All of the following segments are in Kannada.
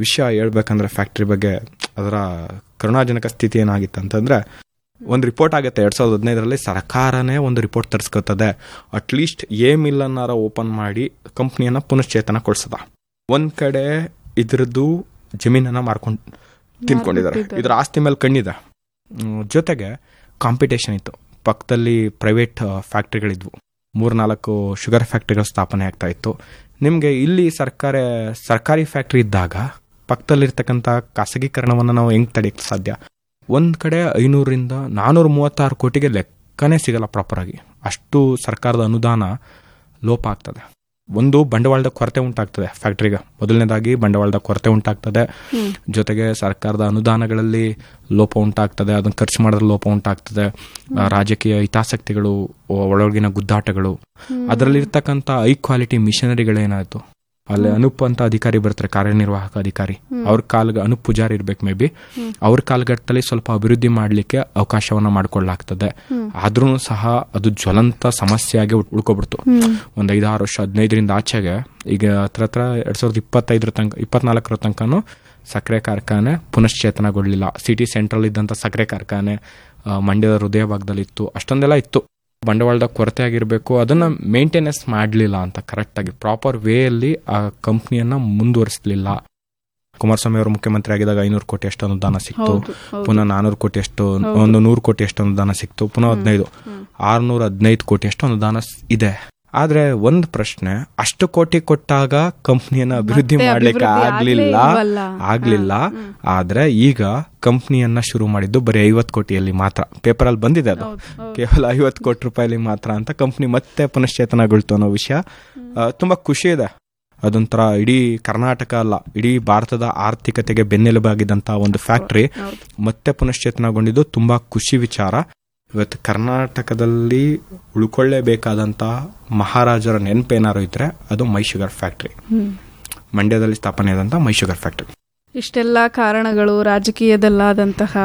ವಿಷಯ ಹೇಳ್ಬೇಕಂದ್ರೆ ಫ್ಯಾಕ್ಟ್ರಿ ಬಗ್ಗೆ ಅದರ ಕರುಣಾಜನಕ ಸ್ಥಿತಿ ಏನಾಗಿತ್ತು ಅಂತಂದ್ರೆ ಒಂದು ರಿಪೋರ್ಟ್ ಆಗುತ್ತೆ ಎರಡ್ ಸಾವಿರದ ಹದಿನೈದರಲ್ಲಿ ಸರ್ಕಾರನೇ ಒಂದು ರಿಪೋರ್ಟ್ ತರಿಸ್ಕೊತದೆ ಅಟ್ಲೀಸ್ಟ್ ಎ ಮಿಲ್ ಅನ್ನಾರ ಓಪನ್ ಮಾಡಿ ಕಂಪ್ನಿಯನ್ನ ಪುನಶ್ಚೇತನಗೊಳಿಸದ ಒಂದ್ ಕಡೆ ಇದ್ರದ್ದು ಜಮೀನನ್ನ ಮಾರ್ಕೊಂಡು ತಿನ್ಕೊಂಡಿದ್ದಾರೆ ಮಾರ್ಬಿಟ್ಟಿದ್ದಾರೆ. ಇದ್ರ ಆಸ್ತಿ ಮೇಲೆ ಕಣ್ಣಿದೆ ಹ್ಮ್, ಜೊತೆಗೆ ಕಾಂಪಿಟೇಷನ್ ಇತ್ತು ಪಕ್ಕದಲ್ಲಿ ಪ್ರೈವೇಟ್ ಫ್ಯಾಕ್ಟ್ರಿಗಳಿದ್ವು ಮೂರ್ನಾಲ್ಕು ಶುಗರ್ ಫ್ಯಾಕ್ಟ್ರಿಗಳು ಸ್ಥಾಪನೆ ಆಗ್ತಾ ಇತ್ತು ನಿಮಗೆ ಇಲ್ಲಿ ಸರ್ಕಾರ ಸರ್ಕಾರಿ ಫ್ಯಾಕ್ಟ್ರಿ ಇದ್ದಾಗ ಪಕ್ಕದಲ್ಲಿರ್ತಕ್ಕಂಥ ಖಾಸಗೀಕರಣವನ್ನು ನಾವು ಹೆಂಗ್ ತಡೆಯಕ್ಕೆ ಸಾಧ್ಯ ಒಂದ್ ಕಡೆ ಐನೂರಿಂದ ನಾನೂರ ಮೂವತ್ತಾರು ಕೋಟಿಗೆ ಲೆಕ್ಕನೇ ಸಿಗಲ್ಲ ಪ್ರಾಪರ್ ಆಗಿ ಅಷ್ಟು ಸರ್ಕಾರದ ಅನುದಾನ ಲೋಪ ಆಗ್ತದೆ ಒಂದು ಬಂಡವಾಳದ ಕೊರತೆ ಉಂಟಾಗ್ತದೆ ಫ್ಯಾಕ್ಟ್ರಿಗೆ ಮೊದಲನೇದಾಗಿ ಬಂಡವಾಳದ ಕೊರತೆ ಉಂಟಾಗ್ತದೆ ಜೊತೆಗೆ ಸರ್ಕಾರದ ಅನುದಾನಗಳಲ್ಲಿ ಲೋಪ ಉಂಟಾಗ್ತದೆ ಅದನ್ನ ಖರ್ಚು ಮಾಡೋದ್ರ ಲೋಪ ಉಂಟಾಗ್ತದೆ ಆ, ರಾಜಕೀಯ ಹಿತಾಸಕ್ತಿಗಳು ಒ- ಒಳಗಿನ ಗುದ್ದಾಟಗಳು ಅದರಲ್ಲಿರ್ತಕ್ಕಂಥ ಐ ಕ್ವಾಲಿಟಿ ಮಿಷನರಿಗಳೇನಾಯ್ತು ಅಲ್ಲಿ ಅನುಪ್ ಅಂತ ಅಧಿಕಾರಿ ಬರ್ತಾರೆ ಕಾರ್ಯನಿರ್ವಾಹಕ ಅಧಿಕಾರಿ ಅವ್ರ ಕಾಲ್ಗ ಅನುಪ್ ಪೂಜಾರಿ ಇರ್ಬೇಕು ಮೇ ಬಿ ಅವ್ರ ಕಾಲ್ಗಟ್ಟದಲ್ಲಿ ಸ್ವಲ್ಪ ಅಭಿವೃದ್ಧಿ ಮಾಡ್ಲಿಕ್ಕೆ ಅವಕಾಶವನ್ನ ಮಾಡ್ಕೊಳ್ಳಾಗ್ತದೆ ಆದ್ರೂ ಸಹ ಅದು ಜ್ವಲಂತ ಸಮಸ್ಯೆಯಾಗಿ ಉಳ್- ಉಳ್ಕೊಬಿಡ್ತು ಒಂದ್ ಐದಾರು ವರ್ಷ ಹದಿನೈದರಿಂದ ಆಚೆಗೆ ಈಗ ಹತ್ರ ಹತ್ರ ಎರಡ್ ಸಾವಿರದ ಇಪ್ಪತ್ತೈದರ ತನಕ ಇಪ್ಪತ್ನಾಲ್ಕರ ತನಕನೂ ಸಕ್ಕರೆ ಕಾರ್ಖಾನೆ ಪುನಶ್ಚೇತನಗೊಳ್ಳಿಲ್ಲ ಸಿಟಿ ಸೆಂಟ್ರಲ್ ಇದ್ದಂತ ಸಕ್ಕರೆ ಕಾರ್ಖಾನೆ ಆ, ಮಂಡ್ಯದ ಹೃದಯ ಭಾಗದಲ್ಲಿ ಇತ್ತು ಅಷ್ಟೊಂದೆಲ್ಲ ಇತ್ತು ಬಂಡವಾಳದ ಕೊರತೆ ಆಗಿರಬೇಕು ಅದನ್ನ ಮೇಂಟೆನೆನ್ಸ್ ಮಾಡಲಿಲ್ಲ ಅಂತ ಕರೆಕ್ಟ್ ಆಗಿ ಪ್ರಾಪರ್ ವೇ ಅಲ್ಲಿ ಆ ಕಂಪ್ನಿಯನ್ನ ಮುಂದುವರಿಸಲಿಲ್ಲ ಕುಮಾರಸ್ವಾಮಿ ಅವರು ಮುಖ್ಯಮಂತ್ರಿ ಆಗಿದಾಗ ಐನೂರು ಕೋಟಿ ಅಷ್ಟು ಅನುದಾನ ಸಿಕ್ತು ಹೌದು, ಹೌದು. ಪುನಃ ನಾನೂರು ಕೋಟಿ ಅಷ್ಟು ಒಂದು ನೂರು ಕೋಟಿ ಅಷ್ಟು ಅನುದಾನ ಸಿಕ್ತು ಪುನಃ ಹದಿನೈದು ಆರ್ನೂರ ಹದಿನೈದು ಕೋಟಿ ಅಷ್ಟು ಅನುದಾನ ಸ್- ಇದೆ ಆದ್ರೆ ಒಂದ್ ಪ್ರಶ್ನೆ ಅಷ್ಟು ಕೋಟಿ ಕೊಟ್ಟಾಗ ಕಂಪ್ನಿಯನ್ನ ಅಭಿವೃದ್ಧಿ ಮತ್ತೆ ಮಾಡ್ಲಿಕ್ಕೆ ಅಭಿವೃದ್ಧಿ ಆಗ್ಲಿಲ್ಲ ಆಗ್ಲೇ ಇಲ್ವಲ್ಲ. ಆಗ್ಲಿಲ್ಲ ಆದ್ರೆ ಈಗ ಕಂಪ್ನಿಯನ್ನ ಶುರು ಮಾಡಿದ್ದು ಬರೀ ಐವತ್ ಕೋಟಿಯಲ್ಲಿ ಮಾತ್ರ ಪೇಪರ್ ಅಲ್ಲಿ ಬಂದಿದೆ ಅದು ಹೌದು, ಹೌದು. ಕೇವಲ ಐವತ್ತು ಕೋಟಿ ರೂಪಾಯಲ್ಲಿ ಮಾತ್ರ ಅಂತ ಕಂಪ್ನಿ ಮತ್ತೆ ಪುನಶ್ಚೇತನಗೊಳ್ತು ಅನ್ನೋ ವಿಷಯ ಆ, ತುಂಬಾ ಖುಷಿ ಇದೆ ಅದೊಂಥರ ಇಡೀ ಕರ್ನಾಟಕ ಅಲ್ಲ ಇಡೀ ಭಾರತದ ಆರ್ಥಿಕತೆಗೆ ಬೆನ್ನೆಲುಬಾಗಿದ್ದಂತ ಒಂದು ಫ್ಯಾಕ್ಟ್ರಿ ಹೌದು. ಮತ್ತೆ ಪುನಶ್ಚೇತನಗೊಂಡಿದ್ದು ತುಂಬಾ ಖುಷಿ ವಿಚಾರ ಇವತ್ತು ಕರ್ನಾಟಕದಲ್ಲಿ ಉಳ್ಕೊಳ್ಳೇಬೇಕಾದಂತ ಮಹಾರಾಜರ ನೆನಪೇನಾರು ಇದ್ರೆ ಅದು ಮೈ ಶುಗರ್ ಫ್ಯಾಕ್ಟ್ರಿ ಹ್ಮ್. ಮಂಡ್ಯದಲ್ಲಿ ಸ್ಥಾಪನೆ ಆದಂತ ಮೈ ಶುಗರ್ ಫ್ಯಾಕ್ಟ್ರಿ ಇಷ್ಟೆಲ್ಲ ಕಾರಣಗಳು ರಾಜಕೀಯದಲ್ಲಾದಂತಹ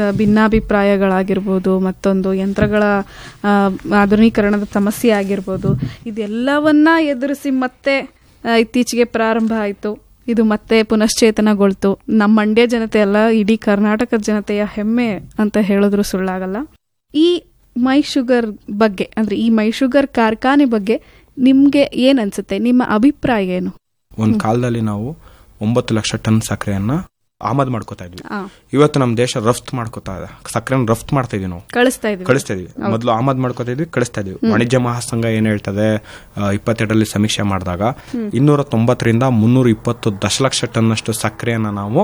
ಭಿನ್ನಾಭಿಪ್ರಾಯಗಳಾಗಿರ್ಬೋದು ಮತ್ತೊಂದು ಯಂತ್ರಗಳ ಆ, ಆಧುನೀಕರಣದ ಸಮಸ್ಯೆ ಆಗಿರ್ಬೋದು ಇದೆಲ್ಲವನ್ನ ಎದುರಿಸಿ ಮತ್ತೆ ಆ, ಇತ್ತೀಚೆಗೆ ಪ್ರಾರಂಭ ಆಯಿತು ಇದು ಮತ್ತೆ ಪುನಶ್ಚೇತನಗೊಳ್ತು ನಮ್ಮ ಮಂಡ್ಯ ಜನತೆ ಅಲ್ಲ ಇಡೀ ಕರ್ನಾಟಕದ ಜನತೆಯ ಹೆಮ್ಮೆ ಅಂತ ಹೇಳಿದ್ರು ಸುಳ್ಳಾಗಲ್ಲ ಈ ಮೈ ಶುಗರ್ ಬಗ್ಗೆ ಅಂದ್ರೆ ಈ ಮೈ ಶುಗರ್ ಕಾರ್ಖಾನೆ ಬಗ್ಗೆ ನಿಮ್ಗೆ ಏನ್ ಅನ್ಸುತ್ತೆ ನಿಮ್ಮ ಅಭಿಪ್ರಾಯ ಏನು ಒಂದ್ ಕಾಲದಲ್ಲಿ ನಾವು ಒಂಬತ್ತು ಲಕ್ಷ ಟನ್ ಸಕ್ಕರೆಯನ್ನ ಆಮದು ಮಾಡ್ಕೋತಾ ಇದ್ವಿ ಆ, ಇವತ್ತು ನಮ್ಮ ದೇಶ ರಫ್ತು ಮಾಡ್ಕೋತಾ ಇದೆ ಸಕ್ಕರೆನ ರಫ್ತು ಮಾಡ್ತಾ ಇದೀವಿ ನಾವು ಕಳಿಸ್ತಾ ಇದೀವಿ ಕಳಿಸ್ತಾ ಇದೀವಿ ಮೊದಲು ಆಮದು ಮಾಡ್ಕೋತಾ ಇದ್ವಿ ಕಳಿಸ್ತಾ ಇದೀವಿ ವಾಣಿಜ್ಯ ಮಹಾಸಂಘ ಏನ್ ಹೇಳ್ತದೆ ಆ, ಇಪ್ಪತ್ತೆರಡರಲ್ಲಿ ಸಮೀಕ್ಷೆ ಮಾಡಿದಾಗ ಇನ್ನೂರ ತೊಂಬತ್ತರಿಂದ ಮುನ್ನೂರ ಇಪ್ಪತ್ತು ದಶಲಕ್ಷ ಟನ್ ಅಷ್ಟು ಸಕ್ಕರೆಯನ್ನ ನಾವು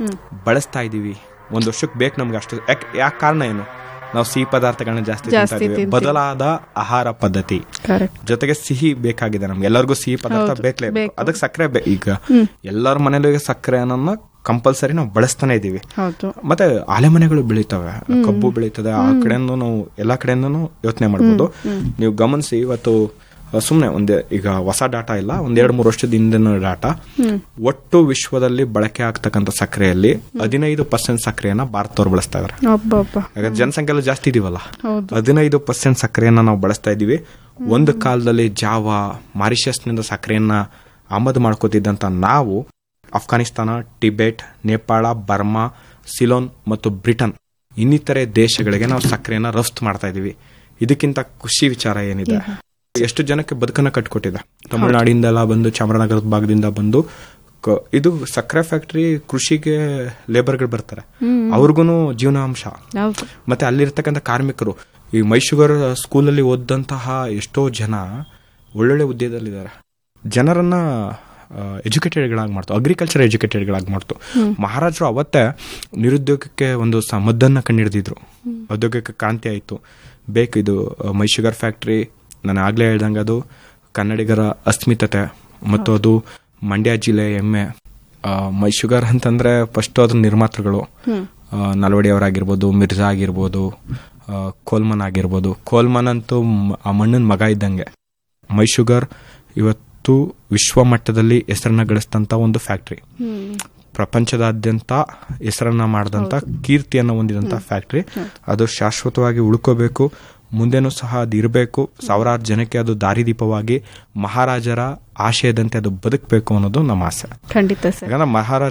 ಬಳಸ್ತಾ ಇದೀವಿ ಒಂದ್ ವರ್ಷಕ್ಕೆ ಬೇಕು ನಮ್ಗೆ ಅಷ್ಟು ಯಾಕೆ ಯಾಕೆ ಕಾರಣ ಏನು ನಾವು ಸಿಹಿ ಪದಾರ್ಥಗಳನ್ನ ಜಾಸ್ತಿ ತಿಂತಾ ಜಾಸ್ತಿ ಇದೀವಿ ತಿಂತೀವಿ. ಬದಲಾದ ಆಹಾರ ಪದ್ಧತಿ ಕರೆಕ್ಟ್ ಜೊತೆಗೆ ಸಿಹಿ ಬೇಕಾಗಿದೆ ನಮ್ಗೆ ಎಲ್ಲರಿಗೂ ಸಿಹಿ ಪದಾರ್ಥ ಹೌದು, ಬೇಕೇ ಬೇಕು. ಅದಕ್ಕೆ ಸಕ್ಕರೆ ಬೇ- ಈಗ ಎಲ್ಲರ ಮನೇಲೂ ಈಗ ಸಕ್ಕರೆ ಅನ್ನೋದನ್ನ ಕಂಪಲ್ಸರಿ ನಾವು ಬಳಸ್ತಾನೆ ಇದೀವಿ ಹೌದು ಮತ್ತೆ ಆಲೆಮನೆಗಳು ಬೆಳೀತವೆ ಕಬ್ಬು ಬೆಳೀತದೆ ಆ ಕಡೆಯಿಂದ ನಾವು ಎಲ್ಲಾ ಕಡೆಯಿಂದನೂ ಯೋಚನೆ ಮಾಡಬಹುದು ನೀವು ಗಮನಿಸಿ ಇವತ್ತು ಸುಮ್ಮನೆ ಒಂದೇ ಈಗ ಹೊಸ ಡಾಟಾ ಇಲ್ಲ ಒಂದ್ ಎರಡ್ ಮೂರು ವರ್ಷದ ಹಿಂದಿನ ಡಾಟಾ ಒಟ್ಟು ವಿಶ್ವದಲ್ಲಿ ಬಳಕೆ ಆಗ್ತಕ್ಕಂಥ ಸಕ್ಕರೆಯಲ್ಲಿ ಹದಿನೈದು ಪರ್ಸೆಂಟ್ ಸಕ್ಕರೆಯನ್ನ ಭಾರತದವ್ರು ಬಳಸ್ತಾ ಇದಾರೆ ಒಬ್ಬೊಬ್ಬ ಯಾಕಂದ್ರೆ ಜನಸಂಖ್ಯೆ ಎಲ್ಲ ಜಾಸ್ತಿ ಇದೀವಲ್ಲ ಹೌದು ಹದಿನೈದು ಪರ್ಸೆಂಟ್ ಸಕ್ಕರೆಯನ್ನ ನಾವು ಬಳಸ್ತಾ ಇದೀವಿ ಒಂದು ಕಾಲದಲ್ಲಿ ಜಾವಾ ಮಾರಿಷಸ್ನಿಂದ ಸಕ್ಕರೆಯನ್ನ ಆಮದು ಮಾಡ್ಕೋತಿದ್ದಂತ ನಾವು ಅಫ್ಘಾನಿಸ್ತಾನ ಟಿಬೆಟ್ ನೇಪಾಳ ಬರ್ಮಾ ಸಿಲೋನ್ ಮತ್ತು ಬ್ರಿಟನ್ ಇನ್ನಿತರೆ ದೇಶಗಳಿಗೆ ನಾವು ಸಕ್ಕರೆಯನ್ನ ರಫ್ತು ಮಾಡ್ತಾ ಇದೀವಿ ಇದಕ್ಕಿಂತ ಖುಷಿ ವಿಚಾರ ಏನಿದೆ ಎಷ್ಟು ಜನಕ್ಕೆ ಬದುಕನ್ನ ಕಟ್ಕೊಟ್ಟಿದೆ ತಮಿಳುನಾಡಿಂದೆಲ್ಲ ಬಂದು ಚಾಮರಾಜನಗರದ ಭಾಗದಿಂದ ಬಂದು ಕ- ಇದು ಸಕ್ಕರೆ ಫ್ಯಾಕ್ಟರಿ ಕೃಷಿಗೆ ಲೇಬರ್ಗಳು ಬರ್ತಾರೆ ಅವ್ರಿಗೂ ಜೀವನಾಂಶ ಹೌದು ಮತ್ತೆ ಅಲ್ಲಿರ್ತಕ್ಕಂಥ ಕಾರ್ಮಿಕರು ಈ ಮೈಶುಗರ್ ಸ್ಕೂಲಲ್ಲಿ ಓದಂತಹ ಎಷ್ಟೋ ಜನ ಒಳ್ಳೊಳ್ಳೆ ಹುದ್ದೆದಲ್ಲಿದ್ದಾರೆ ಜನರನ್ನ ಎಜುಕೇಟೆಡ್ಗಳಾಗಿ ಮಾಡ್ತು ಅಗ್ರಿಕಲ್ಚರ್ ಎಜುಕೇಟೆಡ್ಗಳಾಗಿ ಮಾಡ್ತು ಮಹಾರಾಜರು ಅವತ್ತೇ ನಿರುದ್ಯೋಗಕ್ಕೆ ಒಂದು ಸ ಮದ್ದನ್ನ ಕಂಡಿಡಿದಿದ್ರು ಉದ್ಯೋಗಕ್ಕೆ ಕ್ರಾಂತಿ ಆಯಿತು ಬೇಕು ಇದು ಆ, ಮೈ ಶುಗರ್ ಫ್ಯಾಕ್ಟ್ರಿ ನಾನು ಆಗ್ಲೇ ಹೇಳ್ದಂಗೆ ಅದು ಕನ್ನಡಿಗರ ಅಸ್ಮಿತತೆ ಮತ್ತು ಅದು ಮಂಡ್ಯ ಜಿಲ್ಲೆ ಹೆಮ್ಮೆ ಆ, ಮೈ ಶುಗರ್ ಅಂತಂದ್ರೆ ಫಸ್ಟ್ ಅದ್ರ ನಿರ್ಮಾತೃಗಳು ಆ, ನಲ್ವಡಿ ಅವರಾಗಿರ್ಬೋದು ಮಿರ್ಜಾ ಆಗಿರ್ಬೋದು ಆ, ಕೋಲ್ಮನ್ ಆಗಿರ್ಬೋದು ಕೋಲ್ಮನ್ ಅಂತೂ ಮ್- ಆ ಮಣ್ಣಿನ ಮಗ ಇದ್ದಂಗೆ ಮೈ ಶುಗರ್ ಇವತ್ತು ವಿಶ್ವ ಮಟ್ಟದಲ್ಲಿ ಹೆಸರನ್ನ ಗಳಿಸಿದಂತ ಒಂದು ಫ್ಯಾಕ್ಟ್ರಿ ಹ್ಮ್ ಪ್ರಪಂಚದಾದ್ಯಂತ ಹೆಸರನ್ನ ಮಾಡಿದಂತ ಕೀರ್ತಿಯನ್ನು ಹೊಂದಿದಂತ ಫ್ಯಾಕ್ಟ್ರಿ ಅದು ಶಾಶ್ವತವಾಗಿ ಉಳ್ಕೋಬೇಕು ಮುಂದೆನೂ ಸಹ ಅದು ಇರಬೇಕು ಸಾವಿರಾರು ಜನಕ್ಕೆ ಅದು ದಾರಿದೀಪವಾಗಿ ಮಹಾರಾಜರ ಆಶಯದಂತೆ ಅದು ಬದುಕಬೇಕು ಅನ್ನೋದು ನಮ್ಮ ಆಸೆ ಖಂಡಿತ ಸರ್ ಯಾಕಂದ್ರೆ ಮಹಾರಾಜ